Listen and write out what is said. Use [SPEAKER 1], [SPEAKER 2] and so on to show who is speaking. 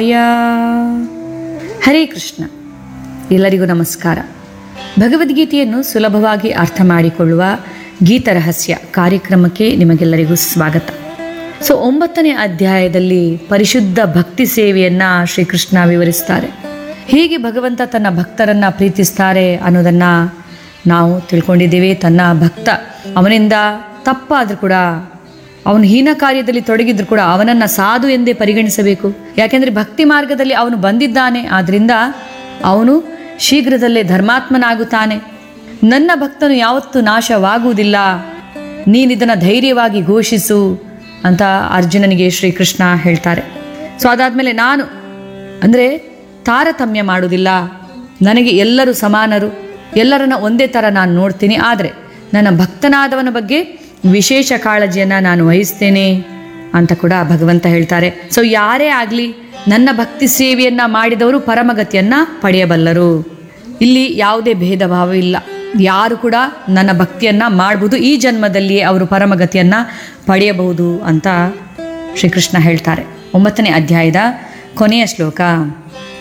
[SPEAKER 1] ಯಾ ಹರೇ ಕೃಷ್ಣ ಎಲ್ಲರಿಗೂ ನಮಸ್ಕಾರ ಭಗವದ್ಗೀತೆಯನ್ನು ಸುಲಭವಾಗಿ ಅರ್ಥ ಮಾಡಿಕೊಳ್ಳುವ ಗೀತರಹಸ್ಯ ಕಾರ್ಯಕ್ರಮಕ್ಕೆ ನಿಮಗೆಲ್ಲರಿಗೂ ಸ್ವಾಗತ ಸೊ ಒಂಬತ್ತನೇ ಅಧ್ಯಾಯದಲ್ಲಿ ಪರಿಶುದ್ಧ ಭಕ್ತಿ ಸೇವೆಯನ್ನ ಶ್ರೀಕೃಷ್ಣ ವಿವರಿಸ್ತಾರೆ ಹೇಗೆ ಭಗವಂತ ತನ್ನ ಭಕ್ತರನ್ನ ಪ್ರೀತಿಸ್ತಾರೆ ಅನ್ನೋದನ್ನ ನಾವು ತಿಳ್ಕೊಂಡಿದ್ದೇವೆ ತನ್ನ ಭಕ್ತ ಅವನಿಂದ ತಪ್ಪಾದ್ರೂ ಕೂಡ ಅವನು ಹೀನ ಕಾರ್ಯದಲ್ಲಿ ತೊಡಗಿದ್ರು ಕೂಡ ಅವನನ್ನ ಸಾಧು ಎಂದೇ ಪರಿಗಣಿಸಬೇಕು ಯಾಕೆಂದ್ರೆ ಭಕ್ತಿ ಮಾರ್ಗದಲ್ಲಿ ಅವನು ಬಂದಿದ್ದಾನೆ ಆದ್ರಿಂದ ಅವನು ಶೀಘ್ರದಲ್ಲೇ ಧರ್ಮಾತ್ಮನಾಗುತ್ತಾನೆ ನನ್ನ ಭಕ್ತನು ಯಾವತ್ತೂ ನಾಶವಾಗುವುದಿಲ್ಲ ನೀನಿದನ್ನು ಧೈರ್ಯವಾಗಿ ಘೋಷಿಸು ಅಂತ ಅರ್ಜುನನಿಗೆ ಶ್ರೀಕೃಷ್ಣ ಹೇಳ್ತಾರೆ ಸೊ ಅದಾದ್ಮೇಲೆ ನಾನು ಅಂದರೆ ತಾರತಮ್ಯ ಮಾಡುವುದಿಲ್ಲ ನನಗೆ ಎಲ್ಲರೂ ಸಮಾನರು ಎಲ್ಲರನ್ನ ಒಂದೇ ಥರ ನಾನು ನೋಡ್ತೀನಿ ಆದರೆ ನನ್ನ ಭಕ್ತನಾದವನ ಬಗ್ಗೆ ವಿಶೇಷ ಕಾಳಜಿಯನ್ನು ನಾನು ವಹಿಸ್ತೇನೆ ಅಂತ ಕೂಡ ಭಗವಂತ ಹೇಳ್ತಾರೆ ಸೊ ಯಾರೇ ಆಗಲಿ ನನ್ನ ಭಕ್ತಿ ಸೇವೆಯನ್ನ ಮಾಡಿದವರು ಪರಮಗತಿಯನ್ನ ಪಡೆಯಬಲ್ಲರು ಇಲ್ಲಿ ಯಾವುದೇ ಭೇದ ಭಾವ ಇಲ್ಲ ಯಾರು ಕೂಡ ನನ್ನ ಭಕ್ತಿಯನ್ನ ಮಾಡಬಹುದು ಈ ಜನ್ಮದಲ್ಲಿಯೇ ಅವರು ಪರಮಗತಿಯನ್ನ ಪಡೆಯಬಹುದು ಅಂತ ಶ್ರೀಕೃಷ್ಣ ಹೇಳ್ತಾರೆ ಒಂಬತ್ತನೇ ಅಧ್ಯಾಯದ ಕೊನೆಯ ಶ್ಲೋಕ